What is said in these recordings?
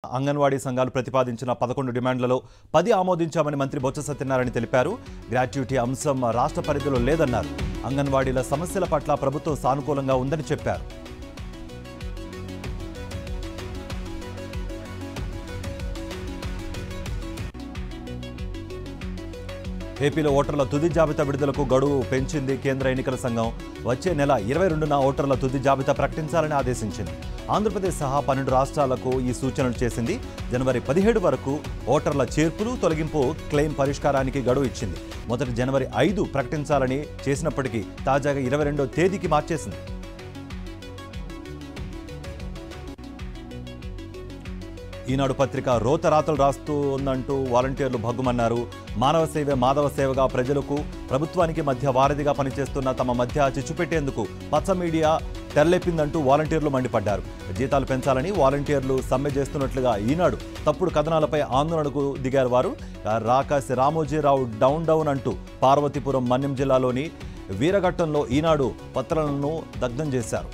అంగన్వాడీ సంఘాలు ప్రతిపాదించిన పదకొండు డిమాండ్లలో పది ఆమోదించామని మంత్రి బొత్స సత్యనారాయణ తెలిపారు గ్రాట్యుటీ అంశం రాష్ట్ర పరిధిలో లేదన్నారు అంగన్వాడీల సమస్యల పట్ల ప్రభుత్వం సానుకూలంగా ఉందని చెప్పారు ఏపీలో ఓటర్ల తుది జాబితా విడుదలకు గడువు పెంచింది కేంద్ర ఎన్నికల సంఘం వచ్చే నెల ఇరవై రెండున ఓటర్ల తుది జాబితా ప్రకటించాలని ఆదేశించింది ఆంధ్రప్రదేశ్ సహా పన్నెండు రాష్ట్రాలకు ఈ సూచనలు చేసింది జనవరి పదిహేడు వరకు ఓటర్ల చేర్పులు తొలగింపు క్లెయిమ్ పరిష్కారానికి గడువు ఇచ్చింది మొదటి జనవరి ఐదు ప్రకటించాలని చేసినప్పటికీ తాజాగా ఇరవై రెండో తేదీకి మార్చేసింది ఈనాడు పత్రిక రోతరాతలు రాస్తూ ఉందంటూ వాలంటీర్లు భగ్గుమన్నారు మానవ సేవే మాధవ సేవగా ప్రజలకు ప్రభుత్వానికి మధ్య వారధిగా పనిచేస్తున్న తమ మధ్య చిచ్చుపెట్టేందుకు పచ్చ మీడియా తెరలేపిందంటూ వాలంటీర్లు మండిపడ్డారు జీతాలు పెంచాలని వాలంటీర్లు సమ్మె చేస్తున్నట్లుగా ఈనాడు తప్పుడు కథనాలపై ఆందోళనకు దిగారు వారు రాకాసి రామోజీరావు డౌన్ డౌన్ అంటూ పార్వతీపురం మన్యం జిల్లాలోని వీరఘట్టంలో ఈనాడు పత్రాలను దగ్ధం చేశారు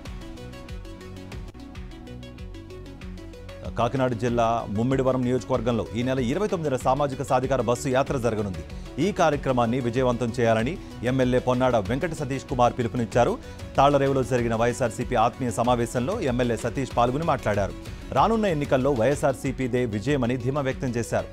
కాకినాడ జిల్లా ముమ్మిడివరం నియోజకవర్గంలో ఈ నెల ఇరవై తొమ్మిదిన సామాజిక సాధికార బస్సు యాత్ర జరగనుంది ఈ కార్యక్రమాన్ని విజయవంతం చేయాలని ఎమ్మెల్యే పొన్నాడ వెంకట సతీష్ కుమార్ పిలుపునిచ్చారు తాళ్లరేవులో జరిగిన వైఎస్ఆర్సీపీ ఆత్మీయ సమావేశంలో ఎమ్మెల్యే సతీష్ పాల్గొని మాట్లాడారు రానున్న ఎన్నికల్లో వైఎస్ఆర్సీపీదే విజయమని ధీమా వ్యక్తం చేశారు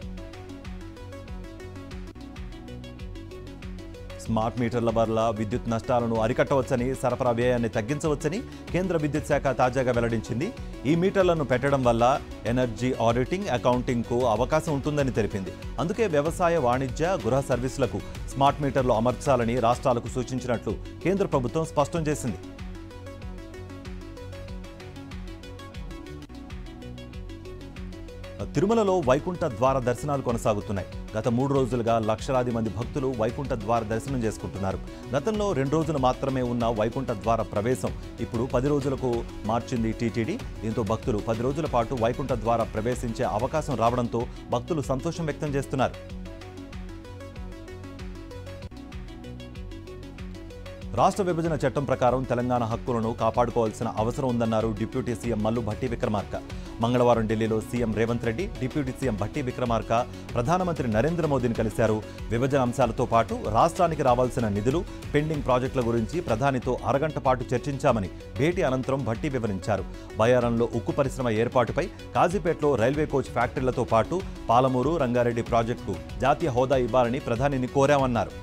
స్మార్ట్ మీటర్ల వల్ల విద్యుత్ నష్టాలను అరికట్టవచ్చని సరఫరా వ్యయాన్ని తగ్గించవచ్చని కేంద్ర విద్యుత్ శాఖ తాజాగా వెల్లడించింది ఈ మీటర్లను పెట్టడం వల్ల ఎనర్జీ ఆడిటింగ్ అకౌంటింగ్కు అవకాశం ఉంటుందని తెలిపింది అందుకే వ్యవసాయ వాణిజ్య గృహ సర్వీసులకు స్మార్ట్ మీటర్లు అమర్చాలని రాష్ట్రాలకు సూచించినట్లు కేంద్ర ప్రభుత్వం స్పష్టం చేసింది తిరుమలలో వైకుంఠ ద్వార దర్శనాలు కొనసాగుతున్నాయి గత మూడు రోజులుగా లక్షలాది మంది భక్తులు వైకుంఠ ద్వార దర్శనం చేసుకుంటున్నారు గతంలో రెండు రోజులు మాత్రమే ఉన్న వైకుంఠ ద్వార ప్రవేశం ఇప్పుడు పది రోజులకు మార్చింది టీటీడీ దీంతో భక్తులు పది రోజుల పాటు వైకుంఠ ద్వార ప్రవేశించే అవకాశం రావడంతో భక్తులు సంతోషం వ్యక్తం చేస్తున్నారు రాష్ట్ర విభజన చట్టం ప్రకారం తెలంగాణ హక్కులను కాపాడుకోవాల్సిన అవసరం ఉందన్నారు డిప్యూటీ సీఎం మల్లు భట్టి విక్రమార్క మంగళవారం ఢిల్లీలో CM Revanth Reddy deputy CM Bhatti Vikramarka ప్రధానమంత్రి నరేంద్ర మోదీని కలిశారు విభజన అంశాలతో పాటు రాష్ట్రానికి రావాల్సిన నిధులు పెండింగ్ ప్రాజెక్టుల గురించి ప్రధానితో అరగంట పాటు చర్చించామని భేటీ అనంతరం భట్టి వివరించారు బయారంలో ఉక్కు పరిశ్రమ ఏర్పాటుపై కాజీపేటలో రైల్వే కోచ్ ఫ్యాక్టరీలతో పాటు పాలమూరు రంగారెడ్డి ప్రాజెక్టుకు జాతీయ హోదా ఇవ్వాలని ప్రధానిని కోరామన్నారు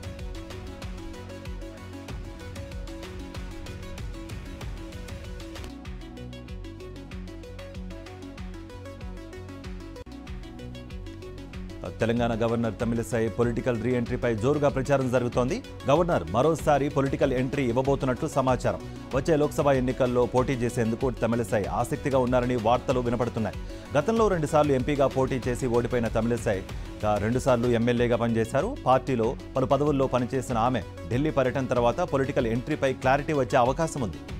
తెలంగాణ గవర్నర్ తమిళసై పొలిటికల్ రీ ఎంట్రీపై జోరుగా ప్రచారం జరుగుతోంది గవర్నర్ మరోసారి పొలిటికల్ ఎంట్రీ ఇవ్వబోతున్నట్లు సమాచారం వచ్చే లోక్సభ ఎన్నికల్లో పోటీ చేసేందుకు తమిళసై ఆసక్తిగా ఉన్నారని వార్తలు వినపడుతున్నాయి గతంలో రెండుసార్లు ఎంపీగా పోటీ చేసి ఓడిపోయిన తమిళసై రెండుసార్లు ఎమ్మెల్యేగా పనిచేశారు పార్టీలో పలు పదవుల్లో పనిచేసిన ఆమె ఢిల్లీ పర్యటన తర్వాత పొలిటికల్ ఎంట్రీపై క్లారిటీ వచ్చే అవకాశం ఉంది